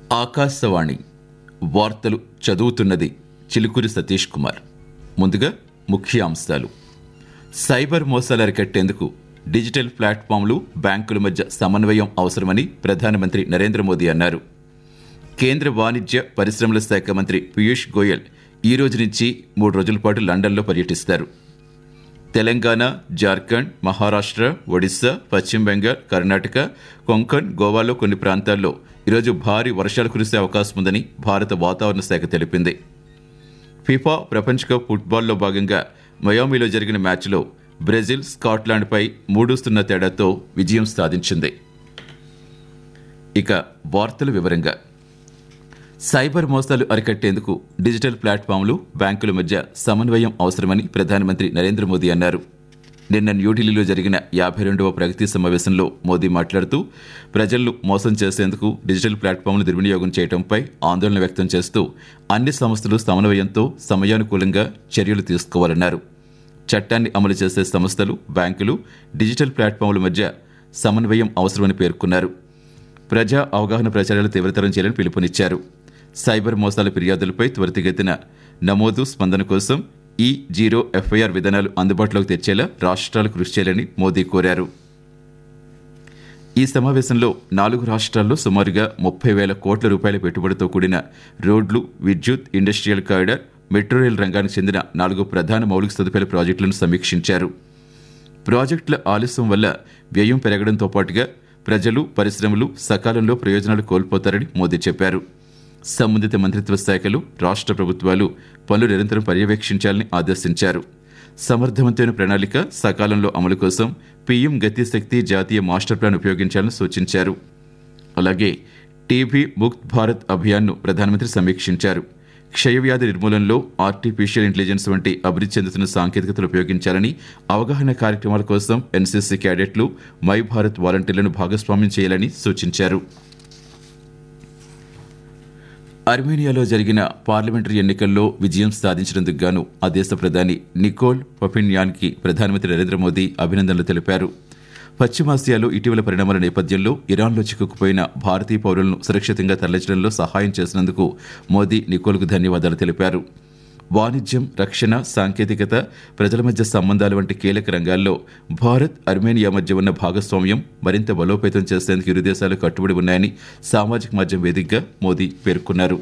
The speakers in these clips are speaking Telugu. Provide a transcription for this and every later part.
ఆకాశవాణి వార్తలు చదువుతున్నది చిలుకూరి సతీష్ కుమార్ ముందుగా ముఖ్య అంశాలు సైబర్ మోసాలు అరికట్టేందుకు డిజిటల్ ప్లాట్ఫామ్లు బ్యాంకుల మధ్య సమన్వయం అవసరమని ప్రధానమంత్రి నరేంద్ర మోదీ అన్నారు కేంద్ర వాణిజ్య పరిశ్రమల శాఖ మంత్రి పీయూష్ గోయల్ ఈ రోజు నుంచి మూడు రోజుల పాటు లండన్లో పర్యటిస్తారు తెలంగాణ జార్ఖండ్ మహారాష్ట్ర ఒడిశా పశ్చిమ బెంగాల్ కర్ణాటక కొంకణ్ గోవాలో కొన్ని ప్రాంతాల్లో ఈరోజు భారీ వర్షాలు కురిసే అవకాశం ఉందని భారత వాతావరణ శాఖ తెలిపింది ఫిఫా ప్రపంచ కప్ ఫుట్బాల్లో భాగంగా మయామిలో జరిగిన మ్యాచ్లో బ్రెజిల్ స్కాట్లాండ్పై మూడు సున్నా తేడాతో విజయం సాధించింది ఇక వార్తల వివరంగా సైబర్ మోసాలు అరికట్టేందుకు డిజిటల్ ప్లాట్ఫామ్లు బ్యాంకుల మధ్య సమన్వయం అవసరమని ప్రధానమంత్రి నరేంద్ర మోదీ అన్నారు నిన్న న్యూఢిల్లీలో జరిగిన యాభై రెండవ ప్రగతి సమావేశంలో మోదీ మాట్లాడుతూ ప్రజలను మోసం చేసేందుకు డిజిటల్ ప్లాట్ఫామ్లు దుర్వినియోగం చేయడంపై ఆందోళన వ్యక్తం చేస్తూ అన్ని సంస్థలు సమన్వయంతో సమయానుకూలంగా చర్యలు తీసుకోవాలన్నారు చట్టాన్ని అమలు చేసే సంస్థలు బ్యాంకులు డిజిటల్ ప్లాట్ఫామ్ల మధ్య సమన్వయం అవసరమని పేర్కొన్నారు ప్రజా అవగాహన ప్రచారాలు తీవ్రతరం చేయాలని పిలుపునిచ్చారు సైబర్ మోసాల ఫిర్యాదులపై త్వరితగతిన నమోదు స్పందన కోసం ఈ జీరో ఎఫ్ఐఆర్ విధానాలు అందుబాటులోకి తెచ్చేలా రాష్ట్రాలు కృషి చేయాలని మోదీ కోరారు ఈ సమావేశంలో నాలుగు రాష్ట్రాల్లో సుమారుగా ముప్పై వేల కోట్ల రూపాయల పెట్టుబడితో కూడిన రోడ్లు విద్యుత్ ఇండస్ట్రియల్ కారిడార్ మెట్రో రైల్ రంగానికి చెందిన నాలుగు ప్రధాన మౌలిక సదుపాయాల ప్రాజెక్టులను సమీక్షించారు ప్రాజెక్టుల ఆలస్యం వల్ల వ్యయం పెరగడంతో పాటుగా ప్రజలు పరిశ్రమలు సకాలంలో ప్రయోజనాలు కోల్పోతారని మోదీ చెప్పారు సంబంధిత మంత్రిత్వ శాఖలు రాష్ట్ర ప్రభుత్వాలు పనులు నిరంతరం పర్యవేక్షించాలని ఆదేశించారు సమర్థవంతమైన ప్రణాళిక సకాలంలో అమలు కోసం పీఎం గతి శక్తి జాతీయ మాస్టర్ ప్లాన్ ఉపయోగించాలని సూచించారు అలాగే టీబీ ముక్త్ భారత్ అభియాన్ను ప్రధానమంత్రి సమీక్షించారు క్షయవ్యాధి నిర్మూలనలో ఆర్టిఫిషియల్ ఇంటెలిజెన్స్ వంటి అభివృద్ధి చెందుతున్న సాంకేతికతలు ఉపయోగించాలని అవగాహన కార్యక్రమాల కోసం ఎన్సీసీ క్యాడెట్లు మై భారత్ వాలంటీర్లను భాగస్వామ్యం చేయాలని సూచించారు అర్మేనియాలో జరిగిన పార్లమెంటరీ ఎన్నికల్లో విజయం సాధించినందుకు గాను ఆ దేశ ప్రధాని నికోల్ పపిన్యాన్కి ప్రధానమంత్రి నరేంద్ర మోదీ అభినందనలు తెలిపారు పశ్చిమాసియాలో ఇటీవల పరిణామాల నేపథ్యంలో ఇరాన్లో చిక్కుకుపోయిన భారతీయ పౌరులను సురక్షితంగా తరలించడంలో సహాయం చేసినందుకు మోదీ నికోల్కు ధన్యవాదాలు తెలిపారు వాణిజ్యం రక్షణ సాంకేతికత ప్రజల మధ్య సంబంధాలు వంటి కీలక రంగాల్లో భారత్ అర్మేనియా మధ్య ఉన్న భాగస్వామ్యం మరింత బలోపేతం చేసేందుకు ఇరు దేశాలు కట్టుబడి ఉన్నాయని సామాజిక మాధ్యమం వేదికగా మోదీ పేర్కొన్నారు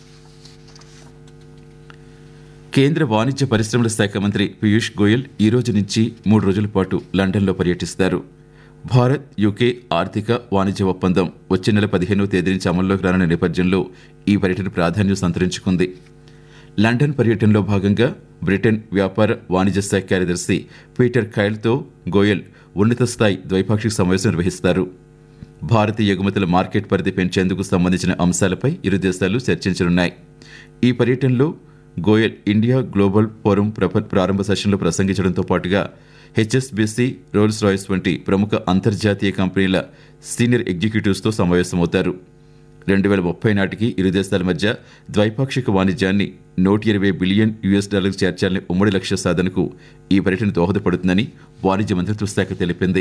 కేంద్ర వాణిజ్య పరిశ్రమల శాఖ మంత్రి పీయూష్ గోయల్ ఈ రోజు నుంచి మూడు రోజుల పాటు లండన్లో పర్యటిస్తారు భారత్ యూకే ఆర్థిక వాణిజ్య ఒప్పందం వచ్చే నెల పదిహేనవ తేదీ నుంచి అమల్లోకి రానున్న నేపథ్యంలో ఈ పర్యటన ప్రాధాన్యం సంతరించుకుంది లండన్ పర్యటనలో భాగంగా బ్రిటన్ వ్యాపార వాణిజ్య శాఖ కార్యదర్శి పీటర్ ఖైల్తో గోయల్ ఉన్నత స్థాయి ద్వైపాక్షిక సమావేశం నిర్వహిస్తారు భారతీయ ఎగుమతుల మార్కెట్ పరిధి పెంచేందుకు సంబంధించిన అంశాలపై ఇరు దేశాలు చర్చించనున్నాయి ఈ పర్యటనలో గోయల్ ఇండియా గ్లోబల్ ఫోరం ప్రప- ప్రారంభ సెషన్లో ప్రసంగించడంతో పాటుగా హెచ్ఎస్బీసీ రోల్స్ రాయ్స్ వంటి ప్రముఖ అంతర్జాతీయ కంపెనీల సీనియర్ ఎగ్జిక్యూటివ్స్తో సమావేశమవుతారు రెండు వేల ముప్పై నాటికి ఇరు దేశాల మధ్య ద్వైపాక్షిక వాణిజ్యాన్ని నూట ఇరవై బిలియన్ యుఎస్ డాలర్లకు చేర్చాలనే ఉమ్మడి లక్ష్య సాధనకు ఈ పర్యటన దోహదపడుతుందని వాణిజ్య మంత్రిత్వ శాఖ తెలిపింది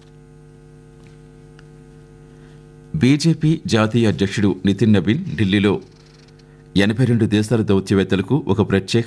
బీజేపీ జాతీయ అధ్యక్షుడు నితిన్ నబీన్ ఢిల్లీలో ఎనభై రెండు దేశాల దౌత్యవేత్తలకు ఒక ప్రత్యేక